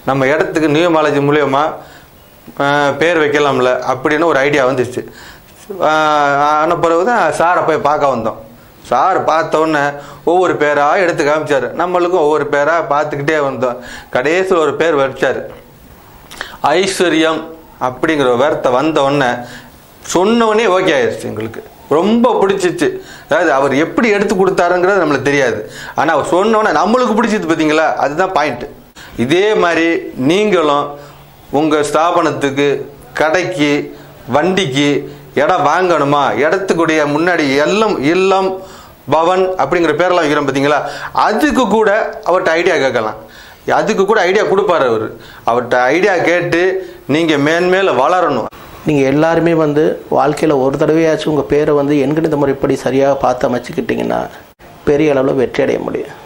நம்ம இடத்துக்கு நியூமாலஜி மூலியமா ஆஹ், பேர் வைக்கலாம்ல அப்படின்னு ஒரு ஐடியா வந்துச்சு ஆஹ், ஆன பிறகு தான் சாரை போய் பார்க்க வந்தோம் சார் பார்த்த உடனே ஒவ்வொரு பேராக எடுத்து காமிச்சார் நம்மளுக்கும் ஒவ்வொரு பேராக பார்த்துக்கிட்டே வந்தோம் கடைசியில் ஒரு பேர் வச்சார் ஐஸ்வர்யம் அப்படிங்கிற ஒரு வார்த்தை வந்த உடனே சொன்ன உடனே ஓகே ஆயிடுச்சு எங்களுக்கு ரொம்ப பிடிச்சிச்சு அதாவது அவர் எப்படி எடுத்து கொடுத்தாருங்கிறது நம்மளுக்கு தெரியாது ஆனால் அவர் சொன்ன உடனே நம்மளுக்கு பிடிச்சது பார்த்தீங்களா அதுதான் பாயிண்ட் இதே மாதிரி நீங்களும் உங்கள் ஸ்தாபனத்துக்கு கடைக்கு வண்டிக்கு இடம் வாங்கணுமா இடத்துக்குடைய முன்னாடி எல்லாம் இல்லம் பவன் அப்படிங்கிற பேரெல்லாம் வைக்கிறோம் பார்த்தீங்களா அதுக்கு கூட அவர்கிட்ட ஐடியா கேட்கலாம் அதுக்கு கூட ஐடியா கொடுப்பாரு அவர் அவர்கிட்ட ஐடியா கேட்டு நீங்கள் மேன்மேல வளரணும் நீங்கள் எல்லாருமே வந்து வாழ்க்கையில் ஒரு தடவையாச்சும் உங்கள் பேரை வந்து எண்கணித முறைப்படி சரியாக பார்த்து அமைச்சுக்கிட்டிங்கன்னா பெரிய அளவில் வெற்றி அடைய முடியும்